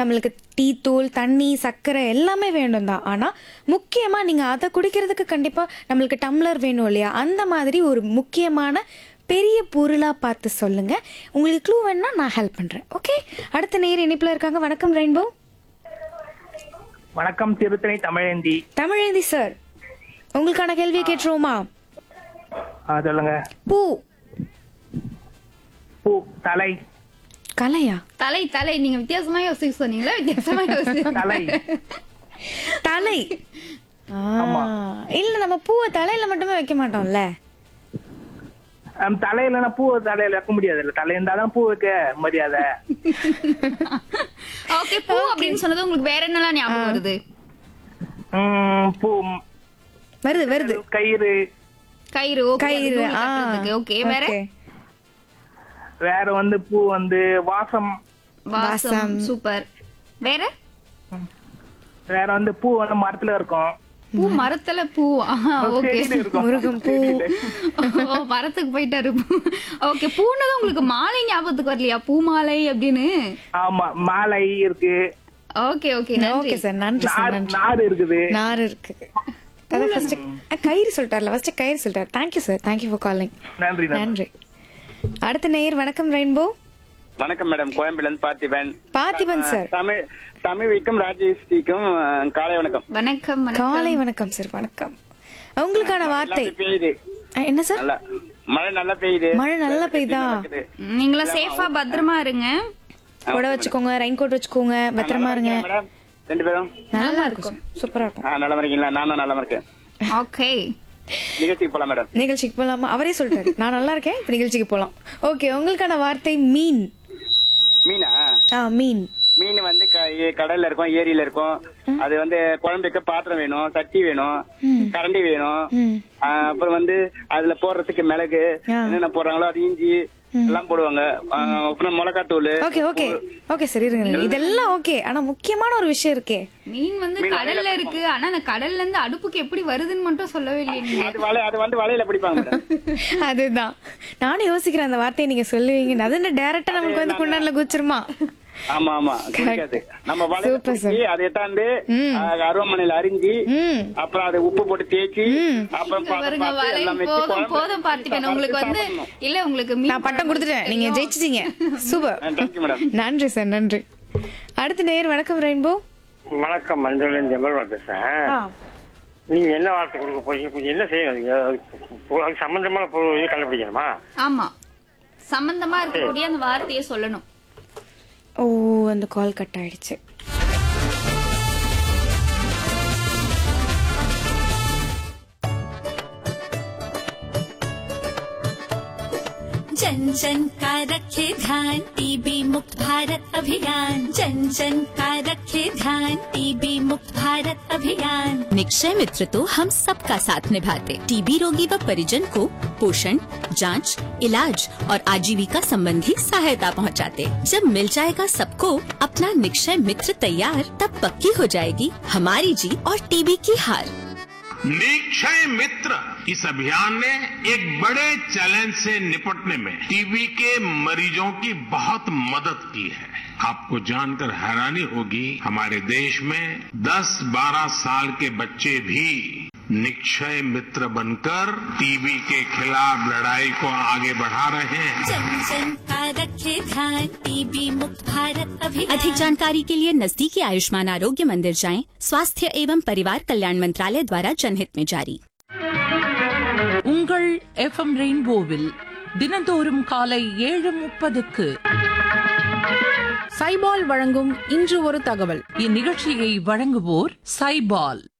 நம்மளுக்கு டீ தூள் தண்ணி சர்க்கரை எல்லாமே வேண்டும் தான் ஆனால் முக்கியமாக நீங்கள் அதை குடிக்கிறதுக்கு கண்டிப்பாக நம்மளுக்கு டம்ளர் வேணும் இல்லையா அந்த மாதிரி ஒரு முக்கியமான பெரிய பொருளாக பார்த்து சொல்லுங்க உங்களுக்கு க்ளூ வேணா நான் ஹெல்ப் பண்ணுறேன் ஓகே அடுத்த நேர் இணைப்பில் இருக்காங்க வணக்கம் ரெயின்போ வணக்கம் திருத்தணி தமிழேந்தி தமிழேந்தி சார் உங்களுக்கான கேள்வியை கேட்டுருவோமா ஆ, சொல்லுங்க பூ பூ தலை கலையா தலை தலை நீங்க வித்தியாசமா யோசிக்க சொன்னீங்களா வித்தியாசமா யோசிக்க தலை தலை ஆ, இல்ல நம்ம பூவை தலையில மட்டுமே வைக்க மாட்டோம்ல ஆம், தலையிலனா பூ தலையில வைக்க முடியாது இல்ல தலை இருந்தாதான் பூ வைக்க மரியாதை ஓகே பூ அப்படின்னு சொன்னது உங்களுக்கு வேற என்னலாம் ஞாபகம் வருது ம், பூ வருது வருது கயிறு கயிறு okay, அது கயிறு நூல் ஆ கட்டுறதுக்கு. ஓகே வேற okay. வேற வந்து பூ வந்து வாசம் வாசம் வாசம். சூப்பர் வேற வேற வந்து பூ வந்து மரத்துல இருக்கும் பூ மரத்துல பூ ஓகே செடியில இருக்கும். முருகன் பூ ஓ மரத்துக்கு போயிட்டாரு ஓகே பூனது உங்களுக்கு மாலை ஞாபகத்துக்கு வரலையா பூ மாலை அப்படின்னு ஆமா மாலை இருக்கு ஓகே ஓகே நன்றி ஓகே சார் நன்றி சார் நார் நன்றி நார் இருக்குது நார் இருக்கு அதான் ஃபர்ஸ்ட் கயிறு சொல்லிட்டார்ல ஃபர்ஸ்ட் கயிறு சொல்லிட்டார் thank you sir thank you for calling நன்றி நன்றி நன்றி அடுத்த நேயர் வணக்கம் ரெயின்போ வணக்கம் மேடம் கோயம்பேடுல இருந்து பார்த்திபன் பார்த்திபன் சார் தமிழ் தமிழுக்கும் ராஜேஷ்டிக்கும் அஹ், காலை வணக்கம் வணக்கம் வணக்கம் காலை வணக்கம் சார் வணக்கம் உங்களுக்கான வார்த்தை நல்லா பெய்யுது அஹ், என்ன சார் நல்லா மழை நல்லா பெய்யுது மழை நல்லா பெய்யுதா நடக்குது. நீங்களும் சேஃபா பத்திரமா இருங்க கூட வச்சுக்கோங்க ரெயின் கோட் வச்சுக்கோங்க பத்திரமா இருங்க நல்லா இருக்கீங்களா மேடம் ரெண்டு பேரும் நல்லா இருக்கும் சூப்பரா இருக்கும் ஆ நல்லா இருக்கீங்களா நானும் நல்லா இருக்கேன் ஓகே நிகழ்ச்சிக்கு போலாம் மேடம் நிகழ்ச்சிக்கு போலாமா அவரே சொல்லிட்டாரு நான் நல்லா இருக்கேன் இப்ப நிகழ்ச்சிக்கு போலாம் ஓகே உங்களுக்கான வார்த்தை மீன் மீனா ஆ மீன் மீன் வந்து க- ஏ- கடல்ல இருக்கும் ஏரியில இருக்கும் அது வந்து குழம்புக்கு பாத்திரம் வேணும் சட்டி வேணும் கரண்டி வேணும் ம். ஆ, அப்புறம் வந்து அதுல போடுறதுக்கு மிளகு ஆ. என்னென்ன போடுறாங்களோ அது இஞ்சி எல்லாம் போடுவாங்க ஆ, அப்புறம் மிளகாத்தூள் ஓகே ஓகே ஓகே சரி இருங்க இருங்க. இதெல்லாம் ஓகே ஆனா முக்கியமான ஒரு விஷயம் இருக்கே மீன் வந்து கடல்ல இருக்கு ஆனா அந்த கடல்ல இருந்து அடுப்புக்கு எப்படி வருதுன்னு மட்டும் சொல்லவே இல்லையே நீங்க அது வலை அது வந்து வலையில பிடிப்பாங்க மேடம் அதுதான் நானும் யோசிக்கிறேன் அந்த வார்த்தையை நீங்க சொல்லுவீங்க அது என்ன டேரக்டா நமக்கு வந்து குண்டான்ல குச்சிருமா ஆமா ஆமா குடிக்காது நம்ம வலையில Super, sir. பிடிச்சி அதை எட்டாந்து அருவமனையில அரிஞ்சு ம் அப்புறம் அதை உப்பு போட்டு தேய்ச்சி அப்புறம் இங்க பார்த்து பாருங்க பார்த்து வலை எல்லாம் வச்சு போதும் குழம்பு போதும் பார்த்திபன் உங்களுக்கு வந்து இல்ல உங்களுக்கு மீன் நான் பட்டம் கொடுத்துட்டேன் நீங்க ஜெயிச்சிட்டீங்க சூப்பர் தேங்க்யூ மேடம் நன்றி சார் நன்றி அடுத்த நேயர் வணக்கம் ரெயின்போ வணக்கம் மஞ்சள் ஜெமல் பேசுறேன் நீங்க என்ன வார்த்தை கொடுக்க போறீங்க கொஞ்சம் என்ன செய்யணும் நீங்க? அதுக்கு அதுக்கு சம்பந்தமான பொருள் கண்டுபிடிக்கணுமா ஆமா சம்பந்தமா இருக்கக்கூடிய அந்த வார்த்தையை சொல்லணும் ஓ அந்த கால் கட் ஆயிடுச்சு जन जन का रखे ध्यान टीबी मुक्त भारत अभियान जन जन का रखे ध्यान टीबी मुक्त भारत अभियान निक्षय मित्र तो हम सबका साथ निभाते टीबी रोगी व परिजन को पोषण जांच, इलाज और आजीविका संबंधी सहायता पहुंचाते। जब मिल जाएगा सबको अपना निक्षय मित्र तैयार तब पक्की हो जाएगी हमारी जीत और टीबी की हार निक्षय मित्र इस अभियान ने एक बड़े चैलेंज से निपटने में टीबी के मरीजों की बहुत मदद की है आपको जानकर हैरानी होगी हमारे देश में 10-12 साल के बच्चे भी निक्षय मित्र बनकर टीबी के खिलाफ लड़ाई को आगे बढ़ा रहे हैं जन जन का रखे ध्यान टीबी मुक्त भारत अभियान अधिक जानकारी के लिए नजदीकी आयुष्मान आरोग्य मंदिर जाएं स्वास्थ्य एवं परिवार कल्याण मंत्रालय द्वारा जनहित में जारी உங்கள் எஃப்எம் ரெயின்போவில் தினந்தோறும் காலை ஏழு முப்பதுக்கு சைபால் வழங்கும் இன்று ஒரு தகவல் இந்நிகழ்ச்சியை வழங்குவோர் சைபால்